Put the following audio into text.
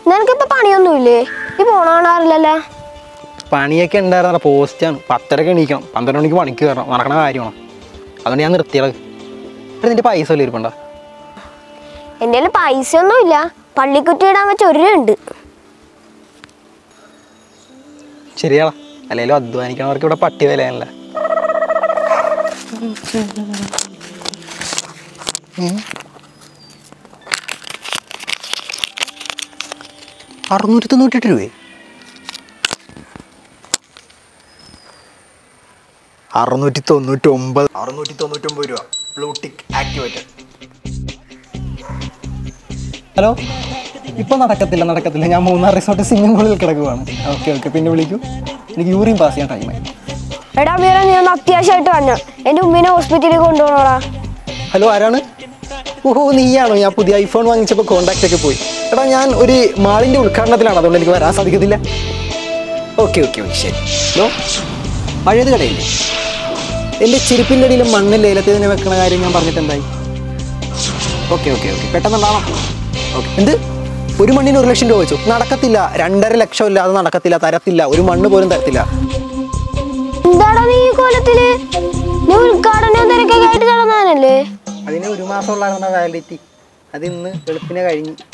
നിനക്കിപ്പോ പണിയൊന്നുമില്ലേ ഈ പോണ കാണാറില്ലല്ലോ പണിയൊക്കെ ഉണ്ടായിരുന്ന പോസ്റ്റാണ് പത്തരക്ക് എണീക്കണം പന്ത്രണ്ട് മണിക്ക് പണിക്ക് കയറണം നടക്കണ കാര്യമാണ് അതുകൊണ്ട് ഞാൻ നിർത്തിയത് എടാ നിന്റെ പൈസ വല്ല ഇരിപ്പണ്ട എൻ്റെ കയ്യിൽ പൈസ ഒന്നുമില്ല പള്ളിക്കുറ്റി ഇടാൻ വെച്ച ഒരു ഉണ്ട് ശരിയാടാ അല്ലെങ്കിലും അധ്വാനിക്കണവർക്ക് ഇവിടെ പട്ടി വിലയല്ല അറുന്നൂറ്റി തൊണ്ണൂറ്റെട്ട് രൂപയെ അറുന്നൂറ്റി തൊണ്ണൂറ്റി ഒമ്പത് അറുന്നൂറ്റി തൊണ്ണൂറ്റി ഒമ്പത് രൂപ ബ്ലൂടിക് ആക്ടിവേറ്റഡ് ഹലോ ഇപ്പൊ നടക്കത്തില്ല നടക്കത്തില്ല ഞാൻ മൂന്നാർ റിസോർട്ട് സ്വിമ്മിംഗ് പൂളിൽ കിടക്കുവാണ് ഓക്കെ ഓക്കെ പിന്നെ വിളിക്കൂ എനിക്ക് യൂറിൻ പാസ് ചെയ്യാൻ ടൈമായി എടാ മീറ നീ ഒന്ന് അത്യാവശ്യമായിട്ട് വന്നു എൻ്റെ ഉമ്മിനെ ഹോസ്പിറ്റലിൽ കൊണ്ടുപോകണോടാ ഹലോ ആരാണ് ഓഹോ നീയാണോ ഞാൻ പുതിയ ഐഫോൺ വാങ്ങിച്ചപ്പോൾ കോണ്ടാക്ട് ഒക്കെ പോയി എടാ ഞാൻ ഒരു മാളിൻ്റെ ഉദ്ഘാടനത്തിലാണ് അതുകൊണ്ട് എനിക്ക് വരാൻ സാധിക്കത്തില്ല ഓക്കെ ഓക്കെ ഓക്കെ ശരി ഹലോ പഴയത് കടയില്ലേ എൻ്റെ ചെരുപ്പിൻ്റെ അടിയിൽ മണ്ണ് ലേലത്തിന് വെക്കണ കാര്യം ഞാൻ പറഞ്ഞിട്ട് എന്തായി ഓക്കെ ഓക്കെ ഓക്കെ പെട്ടെന്നുണ്ടാവാം ഓക്കെ എന്ത് ഒരു മണ്ണിന് ഒരു ലക്ഷം രൂപ വെച്ചു നടക്കത്തില്ല രണ്ടര ലക്ഷം ഇല്ല അത് നടക്കത്തില്ല തരത്തില്ല ഒരു മണ്ണ് പോലും തരത്തില്ല എന്താടാ നീ ഈ കോലത്തില് നീ ഉദ്ഘാടനം തിരക്കൊക്കെ ആയിട്ട് നടന്നാനല്ലേ അതിന് ഒരു മാസമുള്ള വാലിഡിറ്റി അത് ഇന്ന് വെളുപ്പിനെ കഴിഞ്ഞ്